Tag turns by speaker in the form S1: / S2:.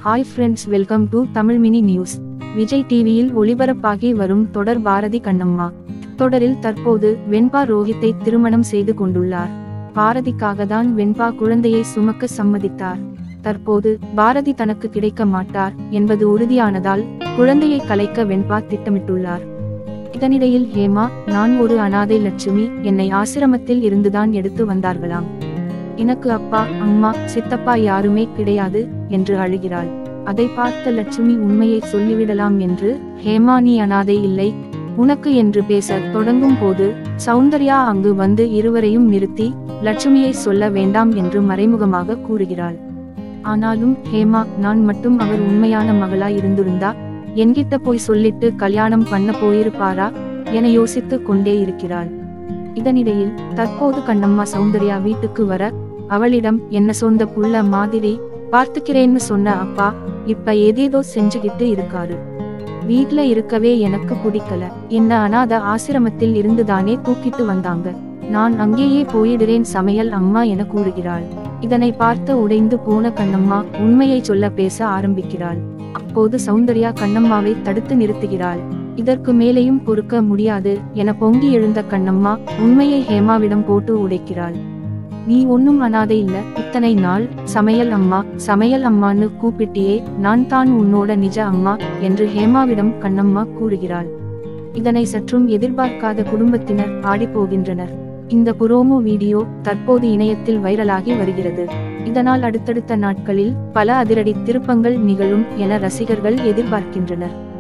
S1: hi friends welcome to Tamil mini news Vijay டிவியில் ஒளிபரப்பாகி வரும் தொடர் பாரதி கண்ணம்மா தொடரில் தற்போது வெண்பா ரோஹித்தை திருமணம் செய்து கொண்டுள்ளார் பாரதிக்காக தான் வெண்பா குழந்தையை சுமக்க சம்மதித்தார் தற்போது பாரதி தனக்கு கிடைக்க மாட்டார் என்பது உறுதியானதால் குழந்தையை கலைக்க வெண்பா திட்டமிட்டுள்ளார் இதனிடையில் ஹேமா நான் ஒரு அனாதை லட்சுமி என்னை ஆசிரமத்தில் இருந்துதான் எடுத்து வந்தார்களாம் எனக்கு அப்பா அம்மா சித்தப்பா யாருமே கிடையாது என்று அழுகிறாள் அதை பார்த்த லட்சுமி உண்மையை சொல்லிவிடலாம் என்று ஹேமா நீ அனாதை இல்லை உனக்கு என்று பேச தொடங்கும் போது சௌந்தர்யா அங்கு வந்து இருவரையும் நிறுத்தி லட்சுமியை சொல்ல வேண்டாம் என்று மறைமுகமாக கூறுகிறாள் ஆனாலும் ஹேமா நான் மட்டும் அவர் உண்மையான மகளா இருந்திருந்தா என்கிட்ட போய் சொல்லிட்டு கல்யாணம் பண்ண போயிருப்பாரா என யோசித்துக் கொண்டே இருக்கிறாள் இதனிடையில் தற்போது கண்ணம்மா சௌந்தர்யா வீட்டுக்கு வர அவளிடம் என்ன சொந்த புள்ள மாதிரி பார்த்துக்கிறேன்னு சொன்ன அப்பா இப்ப ஏதேதோ செஞ்சுகிட்டு இருக்காரு வீட்ல இருக்கவே எனக்கு பிடிக்கல என்ன அனாத ஆசிரமத்தில் இருந்துதானே தூக்கிட்டு வந்தாங்க நான் அங்கேயே போயிடுறேன் சமையல் அம்மா என கூறுகிறாள் இதனை பார்த்து உடைந்து போன கண்ணம்மா உண்மையை சொல்ல பேச ஆரம்பிக்கிறாள் அப்போது சௌந்தர்யா கண்ணம்மாவை தடுத்து நிறுத்துகிறாள் இதற்கு மேலேயும் பொறுக்க முடியாது என பொங்கி எழுந்த கண்ணம்மா உண்மையை ஹேமாவிடம் போட்டு உடைக்கிறாள் நீ ஒன்னும் அனாதை இல்ல இத்தனை நாள் சமையல் அம்மா சமையல் அம்மான்னு கூப்பிட்டியே நான் தான் உன்னோட நிஜ அம்மா என்று ஹேமாவிடம் கண்ணம்மா கூறுகிறாள் இதனை சற்றும் எதிர்பார்க்காத குடும்பத்தினர் ஆடிப்போகின்றனர் இந்த புரோமோ வீடியோ தற்போது இணையத்தில் வைரலாகி வருகிறது இதனால் அடுத்தடுத்த நாட்களில் பல அதிரடி திருப்பங்கள் நிகழும் என ரசிகர்கள் எதிர்பார்க்கின்றனர்